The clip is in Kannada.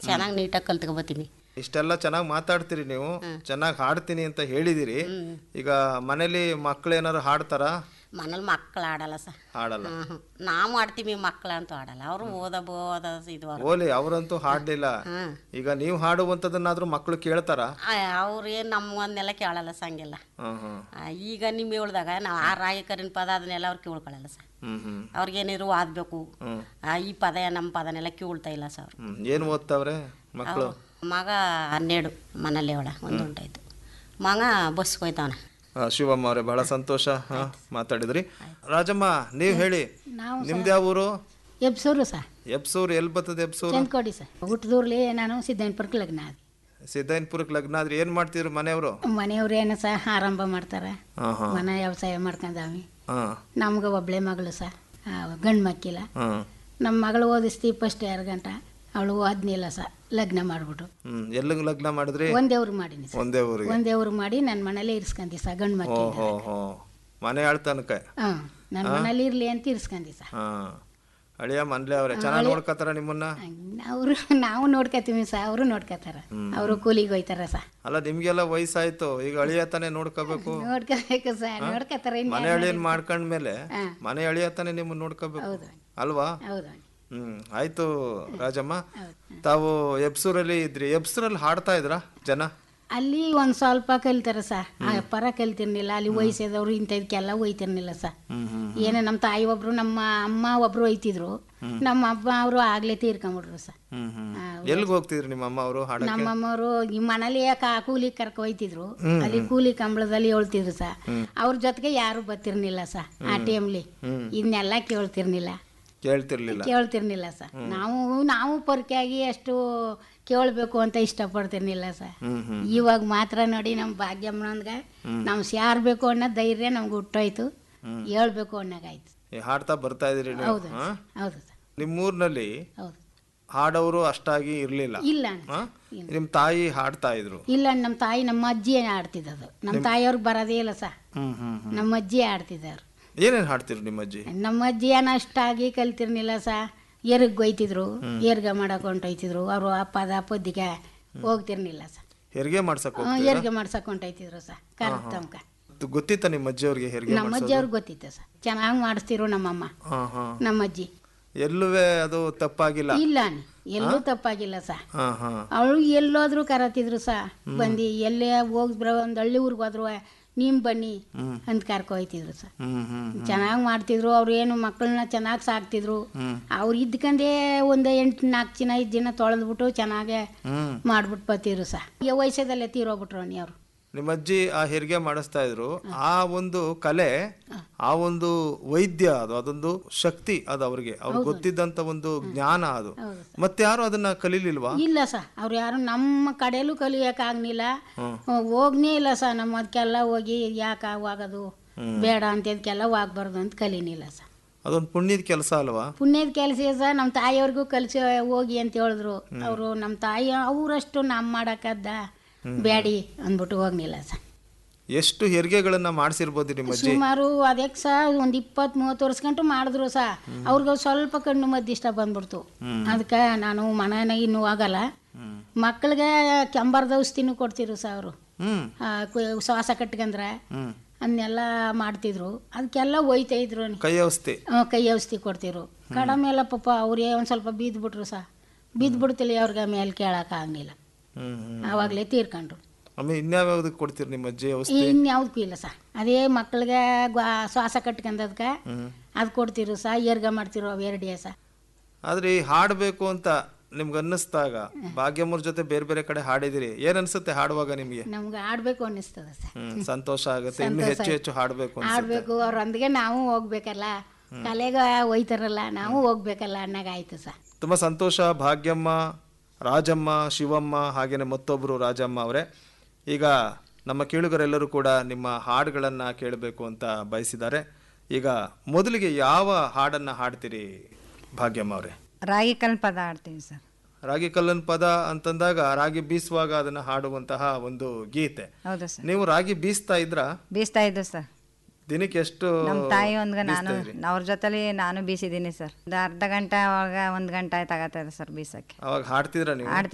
ಚೆನ್ನಾಗಿ ನೀಟಾಗಿ ಕಲ್ತ್ಕೊಬತ್ತೀನಿ ಇಷ್ಟೆಲ್ಲ ಚೆನ್ನಾಗಿ ಮಾತಾಡ್ತೀರಿ ನೀವು ಚೆನ್ನಾಗಿ ಹಾಡ್ತೀನಿ ಅಂತ ಹೇಳಿದಿರಿ ಈಗ ಮನೇಲಿ ಮಕ್ಳು ಏನಾರು ಹಾಡ್ತಾರಾ ಮನೇಲಿ ಮಕ್ಕಳು ಆಡಲ್ಲ ಸರ್ ಹಾಡಲ್ಲ ಹ್ಞೂ ನಾವು ಆಡ್ತೀವಿ ಮಕ್ಕಳು ಅಂತೂ ಆಡಲ್ಲ ಅವರು ಓದ ಬೋದ ಇದು ಓಲಿ ಅವರಂತೂ ಹಾಡ್ಲಿಲ್ಲ ಹಾಂ ಈಗ ನೀವು ಹಾಡುವಂಥದ್ದನ್ನಾದ್ರೂ ಮಕ್ಕಳು ಕೇಳ್ತಾರ ಅವ್ರು ಏನು ನಮ್ಮನ್ನೆಲ್ಲ ಕೇಳಲ್ಲ ಸಂಗೆಲ್ಲ ಹ್ಮ್ ಹ್ಮ್ ಆ, ಈಗ ನಿಮ್ಮ ಹೇಳ್ದಾಗ ನಾವು ಆ ರಾಗಿ ಕರಿನ ಪದ ಅದನ್ನೆಲ್ಲ ಅವ್ರು ಕೇಳ್ಕೊಳ್ಳಲ್ಲ ಸರ್ ಹ್ಮ್ ಹ್ಮ್ ಅವ್ರಿಗೇನಿರು ಓದಬೇಕು ಹ್ಮ್. ಈ ಪದ ನಮ್ಮ ಪದನೆಲ್ಲ ಕೇಳ್ತಾ ಇಲ್ಲ ಸರ್ ಅವ್ರು ಹ್ಮ್ ಏನ್ ಓದ್ತಾವ್ರೆ ಮಕ್ಕಳು ಮಗ ಹನ್ನೆರಡು ಮನೇಲಿ ಅವಳ ಒಂದು ಉಂಟಾಯ್ತು ಮಗ ಬಸ್ಗೆ ಹೋಯ್ತಾವನ ಆ, ಶಿವಮ್ಮ ಅವರೇ ಬಹಳ ಸಂತೋಷ ಹಾ, ಮಾತಾಡಿದ್ರಿ ರಾಜಮ್ಮ ನೀವ್ ಹೇಳಿ ನಾವು ನಿಮ್ದು ಯಾವ ಊರು ಎಬ್ಸೂರು ಸರ್ ಎಬ್ಸೂರು ಎಲ್ಲಿ ಬರ್ತದೆ ಎಬ್ಸೂರು ಚಂದ್ಕೋಡಿ ಸರ್ ಹುಟ್ಟಿದೂರ್ಲಿ ನಾನು ಸಿದ್ದನಪುರಕ್ಕೆ ಲಗ್ನ ಆದ ಸಿದ್ದೈನ್ಪುರಕ್ಕೆ ಲಗ್ನ ಆದ್ರೆ ಏನ್ ಮಾಡ್ತಿದ್ರು ಮನೆಯವರು ಮನೆಯವ್ರು ಏನು ಸಹ ಆರಂಭ ಮಾಡ್ತಾರೆ ಹಾ ಹಾ ಮನೆ ವ್ಯವಸಾಯ ಮಾಡ್ಕೊಂಡಾವಿ ಹಾ ನಮ್ಗೆ ಒಬ್ಳೆ ಮಗಳು ಸಹ ಗಂಡು ಮಕ್ಕಿಲ್ಲ ಹಾ ನಮ್ಮ ಮಗಳು ಓದಿಸ್ತೀವಿ ಫಸ್ಟ್ ಎರಡು ಗಂಟ ಅವಳು ಓದ್ನಿಲ್ಲ ಸಹ ಲಗ್ನ ಮಾಡ್ಬಿಟ್ಟು ಹ್ಮ್ ಎಲ್ಲಿಗೆ ಲಗ್ನ ಮಾಡಿದ್ರಿ ಒಂದೇ ಊರಿಗೆ ಮಾಡೀನಿ ಸರ್ ಒಂದೇ ಊರಿಗೆ ಒಂದೇ ಊರಿಗೆ ಮಾಡಿ ನನ್ನ ಮನೇಲಿ ಇರ್ಸ್ಕೊಂಡಿ ಸಹ ಗಂಡು ಮಕ್ಕಳು ಓಹೋ ಹೋ ಮನೆ ಆಳ್ತನಕ ಹಾಂ ನನ್ನ ಮನೇಲಿ ಇರಲಿ ಅಂತ ಇರ್ಸ್ಕೊಂಡಿ ಸಹ ಹಾ ಅಳಿಯ ಮನ್ಲೆ ಅವ್ರೆ ಚೆನ್ನಾಗಿ ನೋಡ್ಕತಾರ ನಿಮ್ಮನ್ನ ಅವರು ನಾವು ನೋಡ್ಕೊತೀವಿ ಸಹ ಅವರು ನೋಡ್ಕೊತಾರ ಅವರು ಕೂಲಿಗೆ ಹೋಯ್ತಾರ ಸಹ ಅಲ್ಲ ನಿಮ್ಗೆಲ್ಲ ವಯಸ್ಸಾಯ್ತು ಈಗ ಅಳಿಯ ತಾನೇ ನೋಡ್ಕೋಬೇಕು ನೋಡ್ಕೋಬೇಕು ಸಹ ನೋಡ್ಕೊತಾರ ಇನ್ನು ಮನೆ ಅಳಿಯನ್ ಮಾಡ್ಕೊಂಡ್ಮೇಲೆ ಮನೆ ಅಳಿಯ ತಾನೇ ನಿಮ್ಮನ್ನ ನೋಡ್ಕೋಬೇಕು ಅಲ್ವಾ ಹೌದು ಹ್ಮ್ ಆಯ್ತು ರಾಜಮ್ಮ ತಾವು ಎಬ್ಸೂರಲ್ಲಿ ಇದ್ರಿ ಎಬ್ಸೂರಲ್ಲಿ ಹಾಡ್ತಾ ಇದ್ರಾ ಜನ ಅಲ್ಲಿ ಒಂದ್ ಸ್ವಲ್ಪ ಕಲಿತಾರ ಸಹ ಆ ಪರ ಕಲ್ತಿರ್ಲಿಲ್ಲ ಅಲ್ಲಿ ವಯಸ್ಸಾದವ್ರು ಇಂಥದಕ್ಕೆಲ್ಲ ಹೋಯ್ತಿರ್ಲಿಲ್ಲ ಸಹ ಏನೋ ನಮ್ಮ ತಾಯಿ ಒಬ್ರು ನಮ್ಮ ಅಮ್ಮ ಒಬ್ರು ಹೋಯ್ತಿದ್ರು ನಮ್ಮ ಅಪ್ಪ ಅವರು ಆಗ್ಲೇ ತೀರ್ಕೊಂಬಿಟ್ರು ಸಹ ಹ್ಮ್ ಹ್ಮ್ ಎಲ್ಲಿಗೆ ಹೋಗ್ತಿದ್ರಿ ನಿಮ್ಮ ಅಮ್ಮ ಅವರು ಹಾಡಕ್ಕೆ ನಮ್ಮ ಅಮ್ಮವರು ಈ ಮನೇಲಿ ಕಾ ಕೂಲಿ ಕರ್ಕೊ ಹೋಯ್ತಿದ್ರು ಅಲ್ಲಿ ಕೂಲಿ ಕಂಬಳದಲ್ಲಿ ಹೇಳ್ತಿದ್ರು ಸಹ ಅವ್ರ ಜೊತೆಗೆ ಯಾರು ಬರ್ತಿರ್ಲಿಲ್ಲ ಸಹ ಆ ಟೈಮ್ಲಿ ಇದನ್ನೆಲ್ಲ ಕೇಳ್ತಿರ್ಲಿಲ್ಲ ಕೇಳ್ತಿರ್ಲಿಲ್ಲ ಕೇಳ್ತಿರ್ಲಿಲ್ಲ ಸರ್ ನಾವು ನಾವು ಪೊರ್ಕೆಯಾಗಿ ಅಷ್ಟು ಕೇಳಬೇಕು ಅಂತ ಇಷ್ಟಪಡ್ತಿರ್ಲಿಲ್ಲ ಸರ್ ಹ್ಮ್ ಹ್ಮ್ ಇವಾಗ ಮಾತ್ರ ನೋಡಿ ನಮ್ಮ ಭಾಗ್ಯಮ್ಮನಂದ್ಗೆ ನಾವು ಸೇರ್ಬೇಕು ಅನ್ನೋ ಧೈರ್ಯ ನಮ್ಗೆ ಹುಟ್ಟೋಯ್ತು ಹೇಳ್ಬೇಕು ಅನ್ನೋಗಾಯ್ತು ಈ ಹಾಡ್ತಾ ಬರ್ತಾ ಇದೀರಿ ನೀವು ಹೌದು ಹಾ? ಹೌದು ಸರ್ ನಿಮ್ಮೂರ್ನಲ್ಲಿ ಹೌದು ಹಾಡೋರು ಅಷ್ಟಾಗಿ ಇರ್ಲಿಲ್ಲ ಇಲ್ಲ ಅಣ್ಣ. ಹಾ? ನಿಮ್ ತಾಯಿ ಹಾಡ್ತಾ ಇದ್ರು ಇಲ್ಲ ನಮ್ಮ ತಾಯಿ ನಮ್ಮ ಅಜ್ಜಿ ಆಡ್ತಿದ್ದದು ನಮ್ಮ ತಾಯಿಯವ್ರಿಗೆ ಬರೋದೇ ಇಲ್ಲ ಸರ್ ಹ್ಮ್ ಹ್ಮ್ ನಮ್ಮ ಅಜ್ಜಿ ಆಡ್ತಿದ್ದವ್ರು ಏನೇನ್ ಹಾಡ್ತಿರು ನಿಮ್ಮ ಅಜ್ಜಿ ನಮ್ಮ ಅಜ್ಜಿ ಏನು ಅಷ್ಟಾಗಿ ಕಲ್ತಿರ್ಲಿಲ್ಲ ಸಾ ಏರ್ಗ್ ಒಯ್ತಿದ್ರು ಏರ್ಗ ಮಾಡಕ್ ಹೊಂಟೋಯ್ತಿದ್ರು ಅವರು ಆ ಪದ ಪದ್ದಿಗೆ ಹೋಗ್ತಿರ್ಲಿಲ್ಲ ಸರ್ ಹೆರಿಗೆ ಮಾಡ್ಸಕ್ ಹೋಗ್- ಏರ್ಗೆ ಮಾಡ್ಸಕ್ ಹೊಂಟೋಯ್ತಿದ್ರು ಸರ್ ಕರೆಕ್ಟ್ ತಮ್ಕ ಅದು ಗೊತ್ತಿತ್ತ ನಿಮ್ಮ ಅಜ್ಜಿಯವ್ರಿಗೆ ಹೆರಿಗೆ ನಮ್ಮ ಅಜ್ಜಿ ಅವ್ರಿಗೆ ಗೊತ್ತಿತ್ತು ಸರ್ ಚೆನ್ನಾಗಿ ಮಾಡಿಸ್ತಿರು ನಮ್ಮಮ್ಮ ಹಾ ಹಾ ನಮ್ಮ ಅಜ್ಜಿ ಎಲ್ಲುವೆ ಅದು ತಪ್ಪಾಗಿಲ್ಲ ಇಲ್ಲ ಅಣ್ಣ, ಎಲ್ಲೂ ತಪ್ಪಾಗಿಲ್ಲ ಸಾ ಹಾ ಹಾ ಅವಳು ಎಲ್ಲೋದ್ರು ಕರತಿದ್ರು ಸಾ ಬಂದು ಎಲ್ಲೇ ಹೋಗಿದ್ರ ಒಂದು ಹಳ್ಳಿ ಊರಿಗೆ ಹೋದ್ರು ನೀಮ್ ಬನ್ನಿ ಅಂತ ಕರ್ಕೊ ಹೋಯ್ತಿದ್ರು ಸರ್ ಹ್ಮ್ ಹ್ಮ್ ಚೆನ್ನಾಗಿ ಮಾಡ್ತಿದ್ರು ಅವ್ರು ಏನು ಮಕ್ಕಳನ್ನ ಚೆನ್ನಾಗಿ ಸಾಕ್ತಿದ್ರು ಅವ್ರು ಇದ್ಕಂದೇ ಒಂದು ಎಂಟು ನಾಲ್ಕು ಜನ ಐದು ಜನ ತೊಳೆದ್ಬಿಟ್ಟು ಚೆನ್ನಾಗೆ ಹ್ಮ್ ಮಾಡ್ಬಿಟ್ಟು ಬತ್ತಿದ್ರು ಸಹ ಈ ವಯಸ್ಸದಲ್ಲೇ ತೀರೋಗ್ಬಿಟ್ರು ಅಣ್ಣಿ ಅವರು ನಿಮ್ಮ ಅಜ್ಜಿ ಆ ಹೆರಿಗೆ ಮಾಡಿಸ್ತಾ ಇದ್ರು ಆ ಒಂದು ಕಲೆ ಆ ಒಂದು ವೈದ್ಯ ಅದು ಅದೊಂದು ಶಕ್ತಿ ಅದು ಅವ್ರಿಗೆ ಅವ್ರಿಗೆ ಗೊತ್ತಿದ್ದಂತ ಒಂದು ಜ್ಞಾನ ಅದು ಮತ್ತೆ ಯಾರು ಅದನ್ನ ಕಲೀಲಿಲ್ವಾ ಇಲ್ಲ ಸ ಅವ್ರು ಯಾರು ನಮ್ಮ ಕಡೆಯಲ್ಲೂ ಕಲಿಯೋಕ್ಕಾಗ್ಲಿಲ್ಲ ಹೋಗ್ನೇ ಇಲ್ಲ ಸ ನಮ್ಮ ಅದಕ್ಕೆಲ್ಲ ಹೋಗಿ ಯಾಕೆ ಹೋಗೋದು ಬೇಡ ಅಂತ ಇದಕ್ಕೆಲ್ಲ ಹೋಗ್ಬಾರ್ದು ಅಂತ ಕಲೀನಿಲ್ಲ ಸ ಅದೊಂದು ಪುಣ್ಯದ ಕೆಲಸ ಅಲ್ವಾ ಪುಣ್ಯದ ಕೆಲಸ ಸಹ ನಮ್ಮ ತಾಯಿಯವ್ರಿಗೂ ಕಲಿಸಿ ಹೋಗಿ ಅಂತ ಹೇಳಿದ್ರು ಅವರು ನಮ್ಮ ತಾಯಿ ಅವರಷ್ಟು ನಮ್ಮ ಮಾಡಕ್ಕದ್ದ ಬೇಡಿ ಅಂದ್ಬಿಟ್ಟು ಹೋಗ್ಲಿಲ್ಲ ಸ ಎಷ್ಟು ಹೆರಿಗೆಗಳನ್ನ ಮಾಡಿಸಿರ್ಬೋದು ನಿಮ್ಮ ಅಜ್ಜಿ ಸುಮಾರು ಅದಕ್ಕೆ ಸಹ ಒಂದು ಇಪ್ಪತ್ತು ಮೂವತ್ತು ವರ್ಷ ಗಂಟು ಮಾಡಿದ್ರು ಸಹ ಅವ್ರಿಗೆ ಸ್ವಲ್ಪ ಕಣ್ಣು ಮದ್ದಿಷ್ಟ ಬಂದ್ಬಿಡ್ತು ಅದಕ್ಕೆ ನಾನು ಮನೇನ ಇನ್ನೂ ಹೋಗಲ್ಲ ಮಕ್ಕಳಿಗೆ ಕೆಂಬರ್ದ ಔಷಧಿನೂ ಕೊಡ್ತಿರು ಸಹ ಅವರು ಹ್ಮ್ ಶ್ವಾಸ ಕಟ್ಕಂದ್ರೆ ಹ್ಮ್ ಅದನ್ನೆಲ್ಲ ಮಾಡ್ತಿದ್ರು ಅದಕ್ಕೆಲ್ಲ ಒಯ್ತಾ ಇದ್ರು ಅವ್ನಿಗೆ. ಕೈ ಔಷಧಿ ಆ, ಕೈ ಔಷಧಿ ಕೊಡ್ತಿರು ಕಡಿಮೆ ಎಲ್ಲ ಪಾಪ ಅವ್ರೇ ಒಂದು ಸ್ವಲ್ಪ ಬಿದ್ದುಬಿಟ್ರು ಸಹ ಬಿದ್ದುಬಿಡ್ತಿಲ್ಲ ಅವ್ರಿಗೆ ಮೇಲೆ ಕೇಳೋಕ್ಕಾಗಲಿಲ್ಲ ಹ್ಮ್ ಹ್ಮ್ ಆವಾಗಲೇ ತೀರ್ಕೊಂಡ್ರು ಆಮೇಲೆ ಇನ್ಯಾವ್ಯಾವ್ದಕ್ಕೆ ಕೊಡ್ತೀರಿ ನಿಮ್ಮ ಅಜ್ಜಿ ಔಷಧಿ ಇನ್ಯಾವುದಕ್ಕೂ ಇಲ್ಲ ಸಹ ಅದೇ ಮಕ್ಕಳಿಗೆ ಗ್ವಾ- ಶ್ವಾಸ ಕಟ್ಕೊಂಡದ್ಕೆ ಅದು ಕೊಡ್ತಿರು ಸಹ ಏರ್ಗ ಮಾಡ್ತಿರು ಅವು ಎರಡೇ ಸಹ ಆದ್ರೆ ಈ ಹಾಡ್ಬೇಕು ಅಂತ ನಿಮ್ಗೆ ಅನ್ನಿಸ್ದಾಗ ಭಾಗ್ಯಮ್ಮವ್ರ ಜೊತೆ ಬೇರೆ ಬೇರೆ ಕಡೆ ಹಾಡಿದಿರಿ ಏನ್ ಅನ್ಸುತ್ತೆ ಹಾಡುವಾಗ ನಿಮ್ಗೆ ನಮ್ಗೆ ಆಡ್ಬೇಕು ಅನ್ನಿಸ್ತದೆ ಸರ್ ಹ್ಮ್ ಸಂತೋಷ ಆಗುತ್ತೆ ಇನ್ನು ಹೆಚ್ಚು ಹೆಚ್ಚು ಹಾಡ್ಬೇಕು ಅನ್ಸುತ್ತೆ ಆಡ್ಬೇಕು ಅವ್ರೊಂದಿಗೆ ನಾವು ಹೋಗ್ಬೇಕಲ್ಲ ಕಲೆಗೆ ಒಯ್ತಾರಲ್ಲ ನಾವು ಹೋಗ್ಬೇಕಲ್ಲ ಅನ್ನಗಾಯ್ತು ಸರ್ ತುಂಬ ಸಂತೋಷ ಭಾಗ್ಯಮ್ಮ ರಾಜಮ್ಮ ಶಿವಮ್ಮ ಹಾಗೇನೆ ಮತ್ತೊಬ್ಬರು ರಾಜಮ್ಮ ಅವರೇ ಈಗ ನಮ್ಮ ಕೇಳುಗರೆಲ್ಲರೂ ಕೂಡ ನಿಮ್ಮ ಹಾಡುಗಳನ್ನು ಕೇಳಬೇಕು ಅಂತ ಬಯಸಿದ್ದಾರೆ ಈಗ ಮೊದಲಿಗೆ ಯಾವ ಹಾಡನ್ನು ಹಾಡ್ತೀರಿ ಭಾಗ್ಯಮ್ಮ ಅವರೇ ರಾಗಿ ಕಲ್ ಪದ ಆಡ್ತೀನಿ ಸರ್ ರಾಗಿ ಕಲ್ಲನ್ ಪದ ಅಂತಂದಾಗ ರಾಗಿ ಬೀಸುವಾಗ ಅದನ್ನು ಹಾಡುವಂತಹ ಒಂದು ಗೀತೆ ಹೌದು ಸರ್ ನೀವು ರಾಗಿ ಬೀಸ್ತಾ ಇದ್ರ ಬೀಸ್ತಾ ಇದ್ದು ಸರ್ ದಿನಕ್ಕೆ ಎಷ್ಟು ನಮ್ಮ ತಾಯಿ ಒಂದ್ಗ ನಾನು ಬೀಸ್ತಾ ಇದ್ರಿ? ಅವ್ರ ಜೊತೆಲಿ ನಾನು ಬೀಸಿದ್ದೀನಿ ಸರ್ ಒಂದು ಅರ್ಧ ಗಂಟೆ ಒಳಗೆ ಒಂದು ಗಂಟೆ ತಗತ್ತದೆ ಸರ್ ಬೀಸಕ್ಕೆ ಅವಾಗ ಹಾಡ್ತಿದ್ರ ನೀವು ಆಡ್ತಿದ್ದೆ